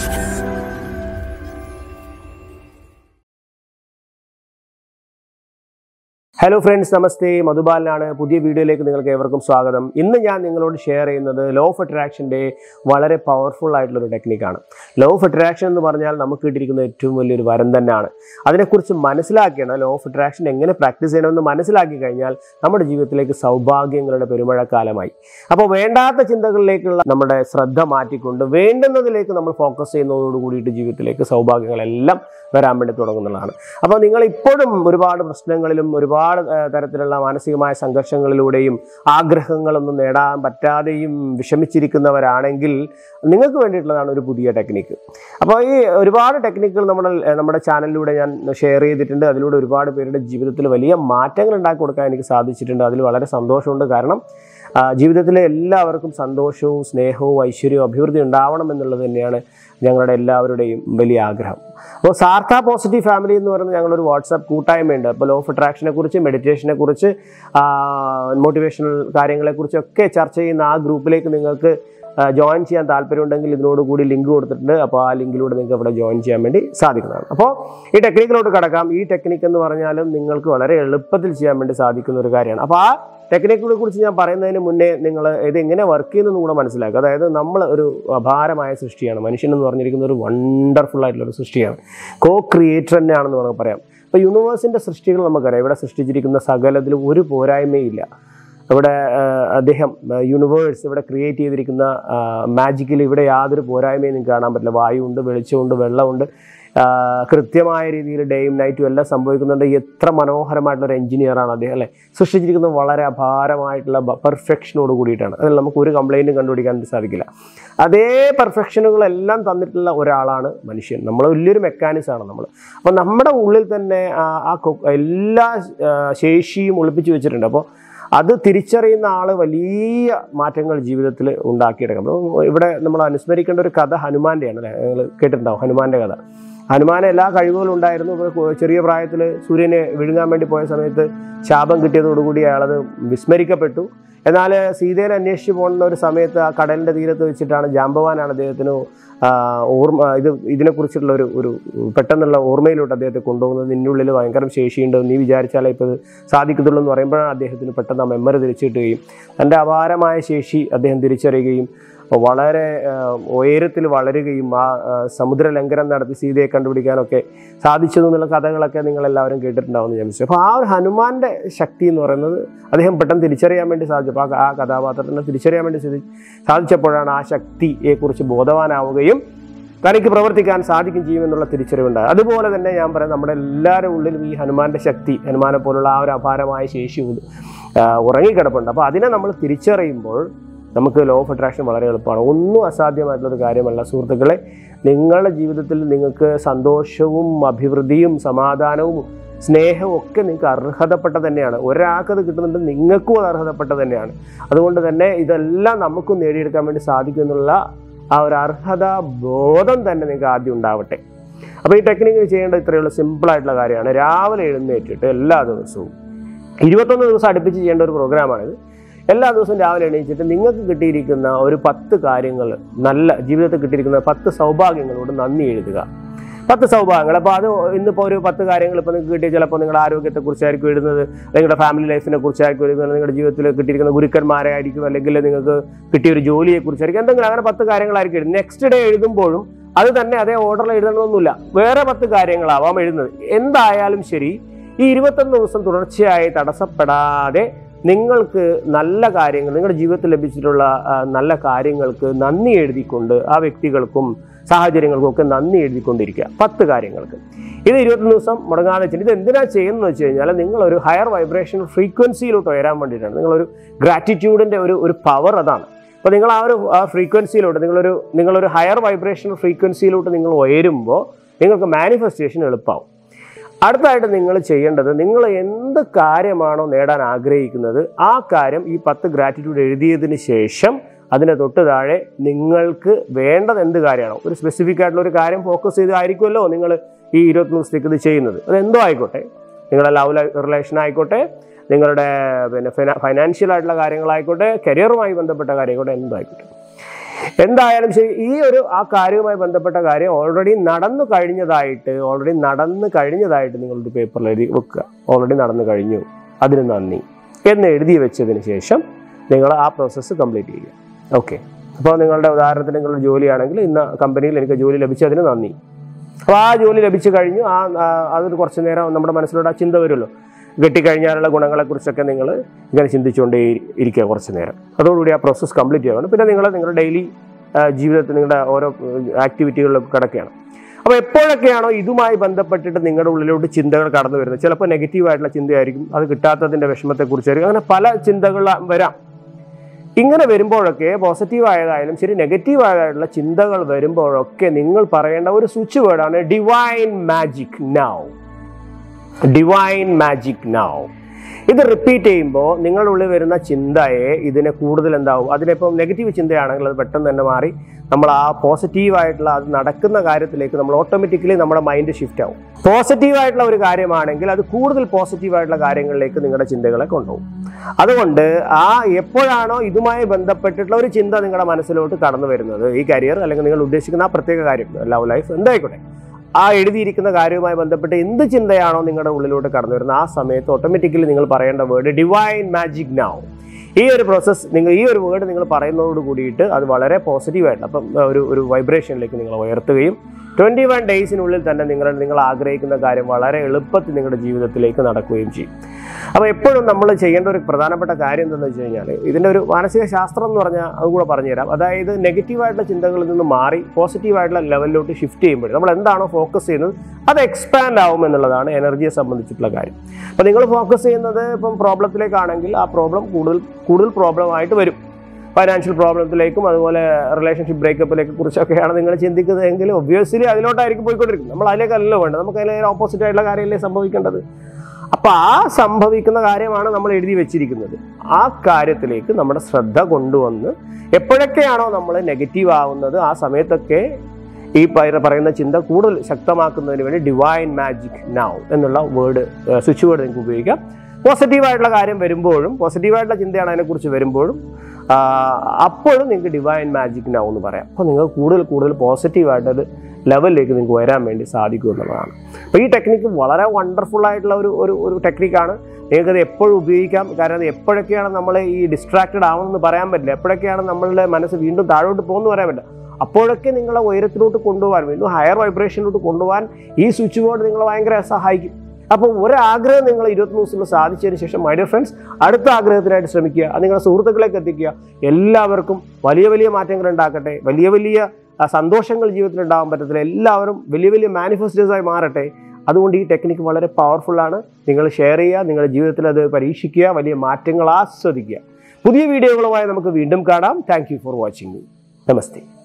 Hello friends നമസ്തേ മധുബാലനാണ് പുതിയ വീഡിയോയിലേക്ക് നിങ്ങൾക്ക് ഏവർക്കും സ്വാഗതം ഇന്ന് ഞാൻ നിങ്ങളോട് ഷെയർ ചെയ്യുന്നത് ലോ ഓഫ് അട്രാക്ഷൻ്റെ വളരെ പവർഫുൾ ആയിട്ടുള്ള ഒരു ടെക്നിക്കാണ് ലോ ഓഫ് അട്രാക്ഷൻ എന്ന് പറഞ്ഞാൽ നമുക്ക് കിട്ടിയിരിക്കുന്ന ഏറ്റവും വലിയൊരു വരം തന്നെയാണ് അതിനെക്കുറിച്ച് മനസ്സിലാക്കിയാണ് ലോ ഓഫ് അട്രാക്ഷൻ എങ്ങനെ പ്രാക്ടീസ് ചെയ്യണമെന്ന് മനസ്സിലാക്കി കഴിഞ്ഞാൽ നമ്മുടെ ജീവിതത്തിലേക്ക് സൗഭാഗ്യങ്ങളുടെ പെരുമഴക്കാലമായി അപ്പോൾ വേണ്ടാത്ത ചിന്തകളിലേക്കുള്ള നമ്മുടെ ശ്രദ്ധ മാറ്റിക്കൊണ്ട് വേണ്ടുന്നതിലേക്ക് നമ്മൾ ഫോക്കസ് ചെയ്യുന്നതോട് കൂടിയിട്ട് ജീവിതത്തിലേക്ക് സൗഭാഗ്യങ്ങളെല്ലാം വരാൻ വേണ്ടി തുടങ്ങുന്നതാണ് അപ്പോൾ നിങ്ങൾ ഇപ്പോഴും ഒരുപാട് പ്രശ്നങ്ങളിലും ഒരുപാട് ആ, തരത്തിലുള്ള മാനസികമായ സംഘർഷങ്ങളിലൂടെയും ആഗ്രഹങ്ങളൊന്നും നേടാൻ പറ്റാതെയും വിഷമിച്ചിരിക്കുന്നവരാണെങ്കിൽ നിങ്ങൾക്ക് വേണ്ടിയിട്ടുള്ളതാണ് ഒരു പുതിയ ടെക്നിക്ക് അപ്പോൾ ഈ ഒരുപാട് ടെക്നിക്കുകൾ നമ്മുടെ നമ്മുടെ ചാനലിലൂടെ ഞാൻ ഷെയർ ചെയ്തിട്ടുണ്ട് അതിലൂടെ ഒരുപാട് പേരുടെ ജീവിതത്തിൽ വലിയ മാറ്റങ്ങൾ ഉണ്ടാക്കി കൊടുക്കാൻ എനിക്ക് സാധിച്ചിട്ടുണ്ട് അതിൽ വളരെ സന്തോഷമുണ്ട് കാരണം ആ, ജീവിതത്തിലെ എല്ലാവർക്കും സന്തോഷവും സ്നേഹവും ഐശ്വര്യവും അഭിവൃദ്ധി ഉണ്ടാവണം എന്നുള്ളത് തന്നെയാണ് ഞങ്ങളുടെ എല്ലാവരുടെയും വലിയ ആഗ്രഹം അപ്പോൾ സാർത്ഥ പോസിറ്റീവ് ഫാമിലി എന്ന് പറയുന്നത് ഞങ്ങളൊരു വാട്സാപ്പ് കൂട്ടായ്മയുണ്ട് അപ്പോൾ ലോ ഓഫ് അട്രാക്ഷനെ കുറിച്ച് മെഡിറ്റേഷനെ കുറിച്ച് മോട്ടിവേഷണൽ കാര്യങ്ങളെക്കുറിച്ചൊക്കെ ചർച്ച ചെയ്യുന്ന ആ ഗ്രൂപ്പിലേക്ക് നിങ്ങൾക്ക് ജോയിൻ ചെയ്യാൻ താല്പര്യമുണ്ടെങ്കിൽ ഇതിനോടുകൂടി ലിങ്ക് കൊടുത്തിട്ടുണ്ട് അപ്പോൾ ആ ലിങ്കിലൂടെ നിങ്ങൾക്ക് അവിടെ ജോയിൻ ചെയ്യാൻ വേണ്ടി സാധിക്കുന്നതാണ് അപ്പോൾ ഈ ടെക്നിക്കിലോട്ട് കടക്കാം ഈ ടെക്നിക്ക് എന്ന് പറഞ്ഞാലും നിങ്ങൾക്ക് വളരെ എളുപ്പത്തിൽ ചെയ്യാൻ വേണ്ടി സാധിക്കുന്ന ഒരു കാര്യമാണ് അപ്പോൾ ആ ടെക്നിക്കുകളെ കുറിച്ച് ഞാൻ പറയുന്നതിന് മുന്നേ നിങ്ങൾ ഇത് എങ്ങനെ വർക്ക് ചെയ്യുന്നതെന്ന് കൂടെ മനസ്സിലാക്കുക അതായത് നമ്മൾ ഒരു അപാരമായ സൃഷ്ടിയാണ് മനുഷ്യൻ എന്ന് പറഞ്ഞിരിക്കുന്ന ഒരു വണ്ടർഫുൾ ആയിട്ടുള്ള ഒരു സൃഷ്ടിയാണ് കോ ക്രിയേറ്റർ തന്നെയാണെന്ന് നമുക്ക് പറയാം ഇപ്പോൾ യൂണിവേഴ്സിൻ്റെ സൃഷ്ടികൾ നമുക്കറിയാം ഇവിടെ സൃഷ്ടിച്ചിരിക്കുന്ന സകലത്തിലും ഒരു പോരായ്മയില്ല ഇവിടെ ആ, അദ്ദേഹം യൂണിവേഴ്സ് ഇവിടെ ക്രിയേറ്റ് ചെയ്തിരിക്കുന്ന മാജിക്കിൽ ഇവിടെ യാതൊരു പോരായ്മയും നിങ്ങൾക്ക് കാണാൻ പറ്റില്ല വായുവുണ്ട് വെളിച്ചമുണ്ട് വെള്ളമുണ്ട് ആ, കൃത്യമായ രീതിയിൽ ഡേയും നൈറ്റും എല്ലാം സംഭവിക്കുന്നുണ്ട് എത്ര മനോഹരമായിട്ടുള്ള ഒരു എഞ്ചിനീയറാണ് അദ്ദേഹം അല്ലേ സൃഷ്ടിച്ചിരിക്കുന്നത് വളരെ അപാരമായിട്ടുള്ള പെർഫെക്ഷനോട് കൂടിയിട്ടാണ് അതിൽ നമുക്ക് ഒരു കംപ്ലൈൻറ്റും കണ്ടുപിടിക്കാൻ സാധിക്കില്ല അതേ പെർഫെക്ഷനുകളെല്ലാം തന്നിട്ടുള്ള ഒരാളാണ് മനുഷ്യൻ നമ്മൾ വലിയൊരു മെക്കാനിസമാണ് നമ്മൾ അപ്പോൾ നമ്മുടെ ഉള്ളിൽ തന്നെ ആ ആ കൊ- എല്ലാ ആ, ശേഷിയും ഒളിപ്പിച്ച് വെച്ചിട്ടുണ്ട് അപ്പോൾ അത് തിരിച്ചറിയുന്ന ആൾ വലിയ മാറ്റങ്ങൾ ജീവിതത്തിൽ ഉണ്ടാക്കിയെടുക്കും അപ്പോൾ ഇവിടെ നമ്മൾ അനുസ്മരിക്കേണ്ട ഒരു കഥ ഹനുമാന്റെയാണ് അല്ലേ നിങ്ങൾ കേട്ടിട്ടുണ്ടാവും ഹനുമാന്റെ കഥ ഹനുമാന് എല്ലാ കഴിവുകളും ഉണ്ടായിരുന്നു ഇപ്പോൾ കു- ചെറിയ പ്രായത്തിൽ സൂര്യനെ വിഴുങ്ങാൻ വേണ്ടി പോയ സമയത്ത് ശാപം കിട്ടിയതോടുകൂടി അയാളത് വിസ്മരിക്കപ്പെട്ടു എന്നാൽ സീതയെ അന്വേഷിച്ച് പോകുന്ന ഒരു സമയത്ത് ആ കടലിൻ്റെ തീരത്ത് വെച്ചിട്ടാണ് ജാമ്പവാനാണ് അദ്ദേഹത്തിന് ആ, ഓർമ്മ ഇത് ഇതിനെക്കുറിച്ചുള്ള ഒരു ഒരു പെട്ടെന്നുള്ള ഓർമ്മയിലോട്ട് അദ്ദേഹത്തെ കൊണ്ടുപോകുന്നത് നിൻ്റെ ഉള്ളിൽ ഭയങ്കര ശേഷിയുണ്ട് നീ വിചാരിച്ചാലേ ഇപ്പോൾ ഇത് സാധിക്കത്തുള്ളൂ എന്ന് പറയുമ്പോഴാണ് അദ്ദേഹത്തിന് പെട്ടെന്ന് ആ മെമ്മറി തിരിച്ചു കിട്ടുകയും തൻ്റെ അപാരമായ ശേഷി അദ്ദേഹം തിരിച്ചറിയുകയും വളരെ ആ, ഉയരത്തിൽ വളരുകയും ആ ആ, സമുദ്ര ലംഘനം നടത്തി സീതയെ കണ്ടുപിടിക്കാനൊക്കെ സാധിച്ചതു എന്നുള്ള കഥകളൊക്കെ നിങ്ങളെല്ലാവരും കേട്ടിട്ടുണ്ടാവും എന്ന് ഞാൻ വിശ്വസിച്ചു അപ്പോൾ ആ ഒരു ഹനുമാന്റെ ശക്തി എന്ന് പറയുന്നത് അദ്ദേഹം പെട്ടെന്ന് തിരിച്ചറിയാൻ വേണ്ടി സാധിച്ചു അപ്പോൾ ആ- ആ കഥാപാത്രത്തിനെ തിരിച്ചറിയാൻ വേണ്ടി സാധി- സാധിച്ചപ്പോഴാണ് ആ ശക്തിയെക്കുറിച്ച് ബോധവാനാവുകയും തനിക്ക് പ്രവർത്തിക്കാൻ സാധിക്കും ചെയ്യുമെന്നുള്ള തിരിച്ചറിവുണ്ടായത് അതുപോലെ തന്നെ ഞാൻ പറയാം നമ്മുടെ എല്ലാവരുടെ ഉള്ളിലും ഈ ഹനുമാന്റെ ശക്തി ഹനുമാനെ പോലുള്ള ആ ഒരു അപാരമായ ശേഷി ഉണ്ട്. ആ, ഉറങ്ങിക്കിടപ്പുണ്ട് അപ്പോൾ അതിനെ നമ്മൾ തിരിച്ചറിയുമ്പോൾ നമുക്ക് ലോ ഓഫ് അട്രാക്ഷൻ വളരെ എളുപ്പമാണ് ഒന്നും അസാധ്യമായിട്ടുള്ളൊരു കാര്യമല്ല സുഹൃത്തുക്കളെ നിങ്ങളുടെ ജീവിതത്തിൽ നിങ്ങൾക്ക് സന്തോഷവും അഭിവൃദ്ധിയും സമാധാനവും സ്നേഹവും ഒക്കെ നിങ്ങൾക്ക് അർഹതപ്പെട്ട തന്നെയാണ് ഒരാൾക്കത് കിട്ടുന്നുണ്ട് നിങ്ങൾക്കും അത് അർഹതപ്പെട്ട തന്നെയാണ് അതുകൊണ്ട് തന്നെ ഇതെല്ലാം നമുക്കും നേടിയെടുക്കാൻ വേണ്ടി സാധിക്കും എന്നുള്ള ആ ഒരു അർഹത ബോധം തന്നെ നിങ്ങൾക്ക് ആദ്യം ഉണ്ടാവട്ടെ അപ്പോൾ ഈ ടെക്നിക്ക് ചെയ്യേണ്ടത് ഇത്രയേ ഉള്ളൂ സിമ്പിളായിട്ടുള്ള കാര്യമാണ് രാവിലെ എഴുന്നേറ്റിട്ട് എല്ലാ ദിവസവും ഇരുപത്തൊന്ന് ദിവസം അടുപ്പിച്ച് ചെയ്യേണ്ട ഒരു പ്രോഗ്രാമാണിത് എല്ലാ ദിവസവും രാവിലെ എണീച്ചിട്ട് നിങ്ങൾക്ക് കിട്ടിയിരിക്കുന്ന ഒരു പത്ത് കാര്യങ്ങൾ നല്ല ജീവിതത്തിൽ കിട്ടിയിരിക്കുന്ന പത്ത് സൗഭാഗ്യങ്ങളോട് നന്ദി എഴുതുക പത്ത് സൗഭാഗ്യങ്ങൾ അപ്പോൾ അത് ഇന്നിപ്പോൾ ഒരു പത്ത് കാര്യങ്ങൾ ഇപ്പോൾ നിങ്ങൾക്ക് കിട്ടിയ ചിലപ്പോൾ നിങ്ങളുടെ ആരോഗ്യത്തെക്കുറിച്ചായിരിക്കും എഴുതുന്നത് നിങ്ങളുടെ ഫാമിലി ലൈഫിനെ കുറിച്ചായിരിക്കും എഴുതുന്നത് നിങ്ങളുടെ ജീവിതത്തിൽ കിട്ടിയിരിക്കുന്ന ഗുരുക്കന്മാരെ ആയിരിക്കും അല്ലെങ്കിൽ നിങ്ങൾക്ക് കിട്ടിയ ഒരു ജോലിയെക്കുറിച്ചായിരിക്കും എന്തെങ്കിലും അങ്ങനെ പത്ത് കാര്യങ്ങളായിരിക്കും എഴുതുന്നത് നെക്സ്റ്റ് ഡേ എഴുതുമ്പോഴും അത് തന്നെ അതേ ഓർഡറിൽ എഴുതണമെന്നൊന്നുമില്ല വേറെ പത്ത് കാര്യങ്ങളാവാം എഴുതുന്നത് എന്തായാലും ശരി ഈ ഇരുപത്തൊന്ന് ദിവസം തുടർച്ചയായി തടസ്സപ്പെടാതെ നിങ്ങൾക്ക് നല്ല കാര്യങ്ങൾ നിങ്ങളുടെ ജീവിതത്തിൽ ലഭിച്ചിട്ടുള്ള ആ, നല്ല കാര്യങ്ങൾക്ക് നന്ദി എഴുതിക്കൊണ്ട് ആ വ്യക്തികൾക്കും സാഹചര്യങ്ങൾക്കും ഒക്കെ നന്ദി എഴുതിക്കൊണ്ടിരിക്കുക പത്ത് കാര്യങ്ങൾക്ക് ഇത് ഇരുപത്തൊന്ന് ദിവസം മുടങ്ങാതെ ചെയ്യും ഇത് എന്തിനാ ചെയ്യുന്നത് വെച്ച് കഴിഞ്ഞാൽ നിങ്ങളൊരു ഹയർ വൈബ്രേഷൻ ഫ്രീക്വൻസിയിലോട്ട് ഉയരാൻ വേണ്ടിയിട്ടാണ് നിങ്ങളൊരു ഗ്രാറ്റിറ്റ്യൂഡിൻ്റെ ഒരു ഒരു പവർ അതാണ് അപ്പോൾ നിങ്ങൾ ആ ഒരു ആ ഫ്രീക്വൻസിയിലോട്ട് നിങ്ങളൊരു നിങ്ങളൊരു ഹയർ വൈബ്രേഷൻ ഫ്രീക്വൻസിയിലോട്ട് നിങ്ങൾ ഉയരുമ്പോൾ നിങ്ങൾക്ക് മാനിഫെസ്റ്റേഷൻ എളുപ്പമാവും അടുത്തായിട്ട് നിങ്ങൾ ചെയ്യേണ്ടത് നിങ്ങൾ എന്ത് കാര്യമാണോ നേടാൻ ആഗ്രഹിക്കുന്നത് ആ കാര്യം ഈ പത്ത് ഗ്രാറ്റിറ്റ്യൂഡ് എഴുതിയതിന് ശേഷം അതിന് തൊട്ട് താഴെ നിങ്ങൾക്ക് വേണ്ടത് എന്ത് കാര്യമാണോ ഒരു സ്പെസിഫിക് ആയിട്ടുള്ള ഒരു കാര്യം ഫോക്കസ് ചെയ്തായിരിക്കുമല്ലോ നിങ്ങൾ ഈ ഇരുപത്തി ദിവസത്തേക്ക് ഇത് ചെയ്യുന്നത് അത് എന്തോ ആയിക്കോട്ടെ നിങ്ങളുടെ ലവ് റിലേഷൻ ആയിക്കോട്ടെ നിങ്ങളുടെ പിന്നെ ഫിനാൻഷ്യൽ ആയിട്ടുള്ള കാര്യങ്ങളായിക്കോട്ടെ കരിയറുമായി ബന്ധപ്പെട്ട കാര്യമായിക്കോട്ടെ എന്തോ ആയിക്കോട്ടെ എന്തായാലും ശരി ഈ ഒരു ആ കാര്യവുമായി ബന്ധപ്പെട്ട കാര്യം ഓൾറെഡി നടന്നു കഴിഞ്ഞതായിട്ട് ഓൾറെഡി നടന്നു കഴിഞ്ഞതായിട്ട് നിങ്ങളൊരു പേപ്പറിൽ എഴുതി വെക്കുക ഓൾറെഡി നടന്നു കഴിഞ്ഞു അതിന് നന്ദി എന്ന് എഴുതി വെച്ചതിന് ശേഷം നിങ്ങൾ ആ പ്രോസസ്സ് കംപ്ലീറ്റ് ചെയ്യുക ഓക്കെ അപ്പോൾ നിങ്ങളുടെ ഉദാഹരണത്തിന് നിങ്ങളുടെ ജോലിയാണെങ്കിൽ ഇന്ന കമ്പനിയിൽ എനിക്ക് ജോലി ലഭിച്ചതിന് നന്ദി അപ്പോൾ ആ ജോലി ലഭിച്ചു കഴിഞ്ഞു ആ ആ, അതൊരു കുറച്ച് നേരം നമ്മുടെ മനസ്സിലൂടെ ആ ചിന്ത വരുമല്ലോ കിട്ടിക്കഴിഞ്ഞാലുള്ള ഗുണങ്ങളെക്കുറിച്ചൊക്കെ നിങ്ങൾ ഇങ്ങനെ ചിന്തിച്ചുകൊണ്ടേ ഇരിക്കുക കുറച്ച് നേരം അതോടുകൂടി ആ പ്രോസസ്സ് കംപ്ലീറ്റ് ചെയ്യണം പിന്നെ നിങ്ങൾ നിങ്ങളുടെ ഡെയിലി ജീവിതത്തിൽ നിങ്ങളുടെ ഓരോ ആക്ടിവിറ്റികളിലൊക്കെ കിടക്കുകയാണ് അപ്പോൾ എപ്പോഴൊക്കെയാണോ ഇതുമായി ബന്ധപ്പെട്ടിട്ട് നിങ്ങളുടെ ഉള്ളിലോട്ട് ചിന്തകൾ കടന്നു വരുന്നത് ചിലപ്പോൾ നെഗറ്റീവായിട്ടുള്ള ചിന്തയായിരിക്കും അത് കിട്ടാത്തതിൻ്റെ വിഷമത്തെക്കുറിച്ചായിരിക്കും അങ്ങനെ പല ചിന്തകൾ വരാം ഇങ്ങനെ വരുമ്പോഴൊക്കെ പോസിറ്റീവ് ആയതായാലും ശരി നെഗറ്റീവ് ആയതായിട്ടുള്ള ചിന്തകൾ വരുമ്പോഴൊക്കെ നിങ്ങൾ പറയേണ്ട ഒരു സ്വിച്ച് വേർഡാണ് divine magic now divine magic now ഇത് റിപ്പീറ്റ് ചെയ്യുമ്പോൾ നിങ്ങളുടെ ഉള്ളിൽ വരുന്ന ചിന്തയെ ഇതിനെ കൂടുതൽ എന്താവും അതിനിപ്പം നെഗറ്റീവ് ചിന്തയാണെങ്കിൽ അത് പെട്ടെന്ന് തന്നെ മാറി നമ്മൾ ആ പോസിറ്റീവ് ആയിട്ടുള്ള അത് നടക്കുന്ന കാര്യത്തിലേക്ക് നമ്മൾ ഓട്ടോമാറ്റിക്കലി നമ്മുടെ മൈൻഡ് ഷിഫ്റ്റ് ആവും പോസിറ്റീവ് ആയിട്ടുള്ള ഒരു കാര്യമാണെങ്കിൽ അത് കൂടുതൽ പോസിറ്റീവ് ആയിട്ടുള്ള കാര്യങ്ങളിലേക്ക് നിങ്ങളുടെ ചിന്തകളെ കൊണ്ടുപോകും അതുകൊണ്ട് ആ എപ്പോഴാണോ ഇതുമായി ബന്ധപ്പെട്ടിട്ടുള്ള ഒരു ചിന്ത നിങ്ങളുടെ മനസ്സിലോട്ട് കടന്നു വരുന്നത് ഈ കരിയർ അല്ലെങ്കിൽ നിങ്ങൾ ഉദ്ദേശിക്കുന്ന ആ പ്രത്യേക കാര്യം ലവ് ലൈഫ് എന്തായിക്കോട്ടെ ആ എഴുതിയിരിക്കുന്ന കാര്യവുമായി ബന്ധപ്പെട്ട് എന്ത് ചിന്തയാണോ നിങ്ങളുടെ ഉള്ളിലോട്ട് കടന്നു വരുന്നത് ആ സമയത്ത് ഓട്ടോമാറ്റിക്കലി നിങ്ങൾ പറയേണ്ട വേർഡ് ഡിവൈൻ മാജിക് നൗ ഈ ഒരു പ്രോസസ്സ് നിങ്ങൾ ഈ ഒരു വേർഡ് നിങ്ങൾ പറയുന്നതോട് കൂടിയിട്ട് അത് വളരെ പോസിറ്റീവായിട്ട് അപ്പം ഒരു ഒരു വൈബ്രേഷനിലേക്ക് നിങ്ങൾ ഉയർത്തുകയും ട്വൻറ്റി വൺ ഡേയ്സിനുള്ളിൽ തന്നെ നിങ്ങൾ നിങ്ങൾ ആഗ്രഹിക്കുന്ന കാര്യം വളരെ എളുപ്പത്തിൽ നിങ്ങളുടെ ജീവിതത്തിലേക്ക് നടക്കുകയും ചെയ്യും അപ്പോൾ എപ്പോഴും നമ്മൾ ചെയ്യേണ്ട ഒരു പ്രധാനപ്പെട്ട കാര്യം എന്താണെന്ന് വെച്ച് കഴിഞ്ഞാൽ ഇതിൻ്റെ ഒരു മാനസിക ശാസ്ത്രം എന്ന് പറഞ്ഞാൽ അത് കൂടെ പറഞ്ഞുതരാം അതായത് നെഗറ്റീവായിട്ടുള്ള ചിന്തകളിൽ നിന്ന് മാറി പോസിറ്റീവായിട്ടുള്ള ലെവലിലോട്ട് ഷിഫ്റ്റ് ചെയ്യുമ്പോൾ നമ്മൾ എന്താണോ ഫോക്കസ് ചെയ്യുന്നത് അത് എക്സ്പാൻഡ് ആവും എന്നുള്ളതാണ് എനർജിയെ സംബന്ധിച്ചിട്ടുള്ള കാര്യം അപ്പോൾ നിങ്ങൾ ഫോക്കസ് ചെയ്യുന്നത് ഇപ്പം പ്രോബ്ലത്തിലേക്കാണെങ്കിൽ ആ പ്രോബ്ലം കൂടുതൽ കൂടുതൽ പ്രോബ്ലം ആയിട്ട് വരും ഫൈനാൻഷ്യൽ പ്രോബ്ലത്തിലേക്കും അതുപോലെ റിലേഷൻഷിപ്പ് ബ്രേക്കപ്പിലേക്ക് കുറിച്ചൊക്കെയാണ് നിങ്ങൾ ചിന്തിക്കുന്നതെങ്കിൽ ഒബ്വിയസ്ലി അതിലോട്ടായിരിക്കും പോയിക്കൊണ്ടിരിക്കുന്നത് നമ്മൾ അതിലേക്കല്ലല്ലോ വേണ്ടത് നമുക്ക് അതിലെ ഓപ്പോസിറ്റ് ആയിട്ടുള്ള കാര്യമല്ലേ സംഭവിക്കേണ്ടത് അപ്പോൾ ആ സംഭവിക്കുന്ന കാര്യമാണ് നമ്മൾ എഴുതി വെച്ചിരിക്കുന്നത് ആ കാര്യത്തിലേക്ക് നമ്മുടെ ശ്രദ്ധ കൊണ്ടുവന്ന് എപ്പോഴൊക്കെയാണോ നമ്മൾ നെഗറ്റീവ് ആവുന്നത് ആ സമയത്തൊക്കെ ഈ പറ- പറയുന്ന ചിന്ത കൂടുതൽ ശക്തമാക്കുന്നതിന് വേണ്ടി ഡിവൈൻ മാജിക് നൗ എന്നുള്ള വേർഡ് സ്വിച്ച് വേർഡ് നിങ്ങൾക്ക് ഉപയോഗിക്കാം പോസിറ്റീവായിട്ടുള്ള കാര്യം വരുമ്പോഴും പോസിറ്റീവായിട്ടുള്ള ചിന്തയാണ് അതിനെക്കുറിച്ച് വരുമ്പോഴും ആ, അപ്പോഴും നിങ്ങൾക്ക് ഡിവൈൻ മാജിക് നൗ എന്ന് പറയാം അപ്പോൾ നിങ്ങൾക്ക് കൂടുതൽ കൂടുതൽ പോസിറ്റീവായിട്ടത് ലെവലിലേക്ക് നിങ്ങൾക്ക് വരാൻ വേണ്ടി സാധിക്കും എന്നുള്ളതാണ് അപ്പോൾ ഈ ടെക്നിക്ക് വളരെ വണ്ടർഫുൾ ആയിട്ടുള്ള ഒരു ഒരു ഒരു ടെക്നിക്കാണ് നിങ്ങൾക്കത് എപ്പോഴും ഉപയോഗിക്കാം കാരണം അത് എപ്പോഴൊക്കെയാണ് നമ്മൾ ഈ ഡിസ്ട്രാക്റ്റഡ് ആവണമെന്ന് പറയാൻ പറ്റില്ല എപ്പോഴൊക്കെയാണ് നമ്മളുടെ മനസ്സ് വീണ്ടും താഴോട്ട് പോകുമെന്ന് പറയാൻ പറ്റില്ല അപ്പോഴൊക്കെ നിങ്ങളെ ഉയരത്തിലോട്ട് കൊണ്ടുപോകാൻ വീണ്ടും ഹയർ വൈബ്രേഷനിലോട്ട് കൊണ്ടുപോകാൻ ഈ സ്വിച്ച് ബോർഡ് നിങ്ങളെ ഭയങ്കര സഹായിക്കും അപ്പോൾ ഒരാഗ്രഹം നിങ്ങൾ ഇരുപത്തൊന്ന് ദിവസത്തിൽ സാധിച്ചതിന് ശേഷം മൈ ഡിയർ ഫ്രണ്ട്സ് അടുത്ത ആഗ്രഹത്തിനായിട്ട് ശ്രമിക്കുക അത് നിങ്ങളുടെ സുഹൃത്തുക്കളിലേക്ക് എത്തിക്കുക എല്ലാവർക്കും വലിയ വലിയ മാറ്റങ്ങൾ ഉണ്ടാക്കട്ടെ വലിയ വലിയ ആ, സന്തോഷങ്ങൾ ജീവിതത്തിൽ ഉണ്ടാകാൻ പറ്റത്തില്ല എല്ലാവരും വലിയ വലിയ മാനിഫെസ്റ്റേഴ്സായി മാറട്ടെ അതുകൊണ്ട് ഈ ടെക്നിക്ക് വളരെ പവർഫുള്ളാണ് നിങ്ങൾ ഷെയർ ചെയ്യുക നിങ്ങളുടെ ജീവിതത്തിൽ അത് പരീക്ഷിക്കുക വലിയ മാറ്റങ്ങൾ ആസ്വദിക്കുക പുതിയ വീഡിയോകളുമായി നമുക്ക് വീണ്ടും കാണാം thank you for watching namaste